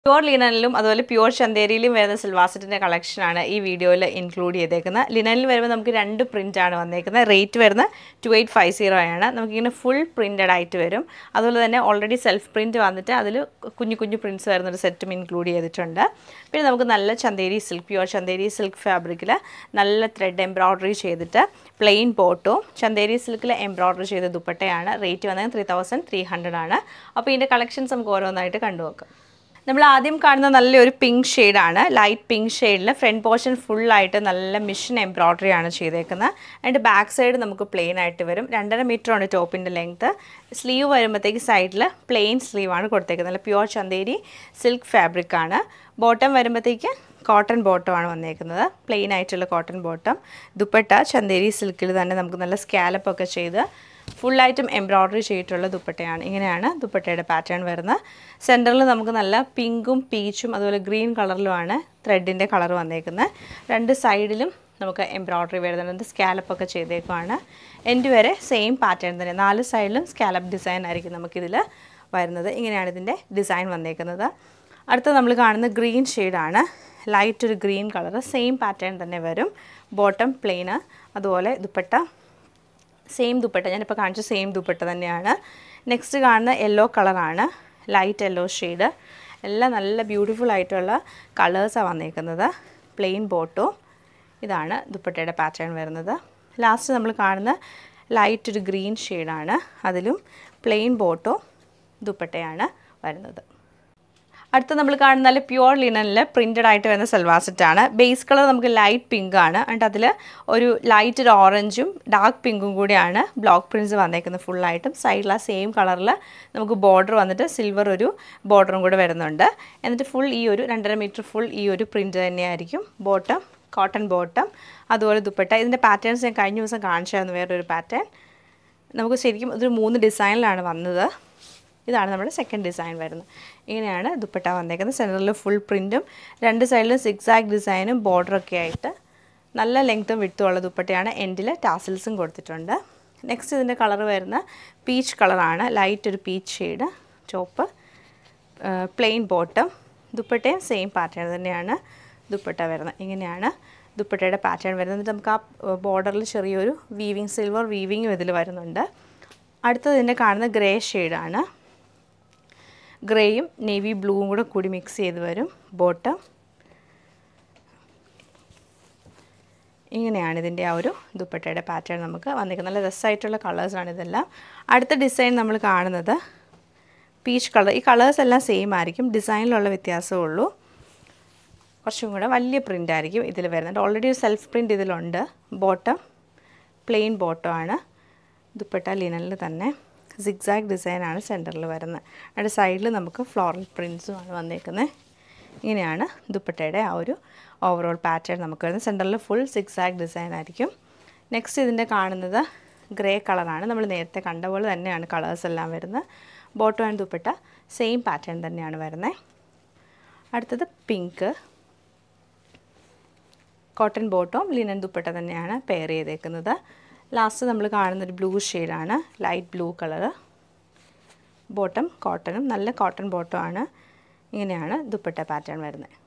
pure ലിനനിലും അതുപോലെ pure ചന്തേരിയിലും വരുന്ന സിൽവാസറ്റിൻ്റെ കളക്ഷനാണ് ഈ വീഡിയോയിൽ ഇൻക്ലൂഡ് ചെയ്തേക്കുന്നത് ലിനനിൽ വരുമ്പോൾ നമുക്ക് രണ്ട് പ്രിൻ്റാണ് വന്നേക്കുന്നത് റേറ്റ് വരുന്നത് ടു എയ്റ്റ് ഫൈവ് സീറോ ആണ് നമുക്കിങ്ങനെ ഫുൾ പ്രിൻറ്റഡ് ആയിട്ട് വരും അതുപോലെ തന്നെ ഓൾറെഡി സെൽഫ് പ്രിൻറ്റ് വന്നിട്ട് അതിൽ കുഞ്ഞു കുഞ്ഞു പ്രിൻറ്റ്സ് വരുന്ന ഒരു സെറ്റും ഇൻക്ലൂഡ് ചെയ്തിട്ടുണ്ട് പിന്നെ നമുക്ക് നല്ല Chanderi silk pure Chanderi silk ഫാബ്രിക്കിൽ നല്ല ത്രെഡ് എംബ്രോയ്ഡറി ചെയ്തിട്ട് പ്ലെയിൻ ബോട്ടോ ചന്തേരി സിൽക്കിൽ എംബ്രോയ്ഡറി ചെയ്ത ദുപ്പട്ടയാണ് റേറ്റ് വന്നത് ത്രീ തൗസൻഡ് ത്രീ ഹൺഡ്രഡ് ആണ് അപ്പോൾ ഇതിൻ്റെ കളക്ഷൻസ് നമുക്ക് ഓരോന്നായിട്ട് കണ്ടുനോക്കാം നമ്മൾ ആദ്യം കാണുന്ന നല്ലൊരു പിങ്ക് ഷെയ്ഡാണ് ലൈറ്റ് പിങ്ക് ഷെയ്ഡിൽ ഫ്രണ്ട് പോർഷൻ ഫുള്ളായിട്ട് നല്ല മിഷൻ എംബ്രോയ്ഡറി ആണ് ചെയ്തേക്കുന്നത് അതിൻ്റെ ബാക്ക് സൈഡ് നമുക്ക് പ്ലെയിൻ ആയിട്ട് വരും രണ്ടര മീറ്റർ ആണ് ടോപ്പിൻ്റെ ലെങ്ത്ത് സ്ലീവ് വരുമ്പോഴത്തേക്ക് സൈഡിൽ പ്ലെയിൻ സ്ലീവാണ് കൊടുത്തേക്കുന്നത് നല്ല പ്യുവർ ചന്തേരി സിൽക്ക് ഫാബ്രിക് ആണ് ബോട്ടം വരുമ്പോഴത്തേക്ക് കോട്ടൺ ബോട്ടം ആണ് വന്നേക്കുന്നത് പ്ലെയിൻ ആയിട്ടുള്ള കോട്ടൺ ബോട്ടം ദുപ്പട്ട ചന്തേരി സിൽക്കിൽ തന്നെ നമുക്ക് നല്ല സ്കാലപ്പൊക്കെ ചെയ്ത് ഫുള്ളായിട്ടും എംബ്രോയ്ഡറി ചെയ്തിട്ടുള്ള ദുപ്പട്ടയാണ് ഇങ്ങനെയാണ് ദുപ്പട്ടയുടെ പാറ്റേൺ വരുന്നത് സെൻറ്ററിൽ നമുക്ക് നല്ല പിങ്കും പീച്ചും അതുപോലെ ഗ്രീൻ കളറിലുമാണ് ത്രെഡിൻ്റെ കളർ വന്നേക്കുന്നത് രണ്ട് സൈഡിലും നമുക്ക് എംബ്രോയ്ഡറി വരുന്നുണ്ട് സ്കാലപ്പൊക്കെ ചെയ്തേക്കുവാണ് എൻഡ് വരെ സെയിം പാറ്റേൺ തന്നെ നാല് സൈഡിലും സ്കാലപ്പ് ഡിസൈൻ ആയിരിക്കും നമുക്കിതിൽ വരുന്നത് ഇങ്ങനെയാണ് ഇതിൻ്റെ ഡിസൈൻ വന്നേക്കുന്നത് അടുത്ത നമ്മൾ കാണുന്ന ഗ്രീൻ ഷെയ്ഡാണ് ലൈറ്റ് ഒരു ഗ്രീൻ കളർ സെയിം പാറ്റേൺ തന്നെ വരും ബോട്ടം പ്ലെയിന് അതുപോലെ ദുപ്പട്ട സെയിം ദുപ്പട്ട ഞാനിപ്പോൾ കാണിച്ച സെയിം ദുപ്പട്ട തന്നെയാണ് നെക്സ്റ്റ് കാണുന്ന യെല്ലോ കളറാണ് ലൈറ്റ് യെല്ലോ ഷെയ്ഡ് എല്ലാം നല്ല ബ്യൂട്ടിഫുൾ ആയിട്ടുള്ള കളേഴ്സാണ് വന്നേക്കുന്നത് പ്ലെയിൻ ബോട്ടോ ഇതാണ് ദുപ്പട്ടയുടെ പാറ്റേൺ വരുന്നത് ലാസ്റ്റ് നമ്മൾ കാണുന്ന ലൈറ്റ് ഒരു ഗ്രീൻ ഷെയ്ഡാണ് അതിലും പ്ലെയിൻ ബോട്ടോ ദുപ്പട്ടയാണ് വരുന്നത് അടുത്ത നമ്മൾ കാണുന്ന നല്ല പ്യുവർ ലിനനിൽ പ്രിൻറ്റഡ് ആയിട്ട് വരുന്ന സൽവാർ സെറ്റാണ് ബേസ് കളർ നമുക്ക് ലൈറ്റ് പിങ്ക് ആണ് എന്നിട്ട് അതിൽ ഒരു ലൈറ്റ് ഒരു ഓറഞ്ചും ഡാർക്ക് പിങ്കും കൂടിയാണ് ബ്ലോക്ക് പ്രിൻറ്റ്സ് വന്നേക്കുന്നത് ഫുള്ളായിട്ടും സൈഡിൽ ആ സെയിം കളറിൽ നമുക്ക് ബോർഡർ വന്നിട്ട് സിൽവർ ഒരു ബോർഡറും കൂടെ വരുന്നുണ്ട് എന്നിട്ട് ഫുൾ ഈ ഒരു രണ്ടര മീറ്റർ ഫുൾ ഈ ഒരു പ്രിൻറ്റ് തന്നെയായിരിക്കും ബോട്ടം കോട്ടൺ ബോട്ടം അതുപോലെ ദുപ്പട്ട ഇതിൻ്റെ പാറ്റേൺസ് ഞാൻ കഴിഞ്ഞ ദിവസം കാണിച്ചായിരുന്നു വേറൊരു പാറ്റേൺ നമുക്ക് ശരിക്കും ഇതൊരു മൂന്ന് ഡിസൈനിലാണ് വന്നത് ഇതാണ് നമ്മുടെ സെക്കൻഡ് ഡിസൈൻ വരുന്നത് ഇങ്ങനെയാണ് ദുപ്പട്ട വന്നേക്കുന്നത് സെൻറ്ററിൽ ഫുൾ പ്രിൻറ്റും രണ്ട് സൈഡിലും സിക്സാക് ഡിസൈനും ബോർഡറൊക്കെ ആയിട്ട് നല്ല ലെങ്ത്തും വിട്ടുമുള്ള ദുപ്പട്ടയാണ് എൻഡിൽ ടാസിൽസും കൊടുത്തിട്ടുണ്ട് നെക്സ്റ്റ് ഇതിൻ്റെ കളർ വരുന്ന പീച്ച് കളറാണ് ലൈറ്റ് ഒരു പീച്ച് ഷെയ്ഡ് ചോപ്പ് പ്ലെയിൻ ബോട്ടം ദുപ്പട്ടയും സെയിം പാറ്റേൺ തന്നെയാണ് ദുപ്പട്ട വരുന്നത് ഇങ്ങനെയാണ് ദുപ്പട്ടയുടെ പാറ്റേൺ വരുന്നത് എന്നിട്ട് നമുക്ക് ആ ബോർഡറിൽ ചെറിയൊരു വീവിങ് സിൽവർ വീവിങ്ങും ഇതിൽ വരുന്നുണ്ട് അടുത്തത് ഇതിൻ്റെ കാണുന്ന ഗ്രേ ഷെയ്ഡാണ് ഗ്രേയും നേവി ബ്ലൂവും കൂടെ കൂടി മിക്സ് ചെയ്ത് വരും ബോട്ടം ഇങ്ങനെയാണ് ഇതിൻ്റെ ആ ഒരു ദുപ്പട്ടയുടെ പാറ്റേൺ നമുക്ക് വന്നിരിക്കുന്നത് നല്ല രസമായിട്ടുള്ള കളേഴ്സാണ് ഇതെല്ലാം അടുത്ത ഡിസൈൻ നമ്മൾ കാണുന്നത് പീച്ച് കളർ ഈ കളേഴ്സ് എല്ലാം സെയിം ആയിരിക്കും ഡിസൈനിലുള്ള വ്യത്യാസമേ ഉള്ളൂ കുറച്ചും കൂടെ വലിയ പ്രിൻ്റ് ആയിരിക്കും ഇതിൽ വരുന്നത് ഓൾറെഡി ഒരു സെൽഫ് പ്രിൻ്റ് ഇതിലുണ്ട് ബോട്ടം പ്ലെയിൻ ബോട്ടം ആണ് ദുപ്പട്ട ലിനനിൽ തന്നെ സിഗ്സാഗ് ഡിസൈനാണ് സെൻറ്ററിൽ വരുന്നത് അതിൻ്റെ സൈഡിൽ നമുക്ക് ഫ്ലോറൽ പ്രിൻസുമാണ് വന്നേക്കുന്നത് ഇങ്ങനെയാണ് ദുപ്പട്ടയുടെ ആ ഒരു ഓവറോൾ പാറ്റേൺ നമുക്ക് വരുന്നത് സെൻറ്ററിൽ ഫുൾ സിഗ്സാഗ് ഡിസൈൻ ആയിരിക്കും നെക്സ്റ്റ് ഇതിൻ്റെ കാണുന്നത് ഗ്രേ കളറാണ് നമ്മൾ നേരത്തെ കണ്ട പോലെ തന്നെയാണ് കളേഴ്സ് എല്ലാം വരുന്നത് bottom and dupatta same pattern തന്നെയാണ് വരുന്നത് അടുത്തത് പിങ്ക് കോട്ടൺ ബോട്ടവും ലിനൻ ദുപ്പട്ട തന്നെയാണ് പെയർ ചെയ്തേക്കുന്നത് ലാസ്റ്റ് നമ്മൾ കാണുന്നൊരു ബ്ലൂ ഷെയ്ഡാണ് ലൈറ്റ് ബ്ലൂ കളറ് ബോട്ടം കോട്ടണും നല്ല കോട്ടൺ ബോട്ടം ആണ് ഇങ്ങനെയാണ് ദുപ്പട്ട പാറ്റേൺ വരുന്നത്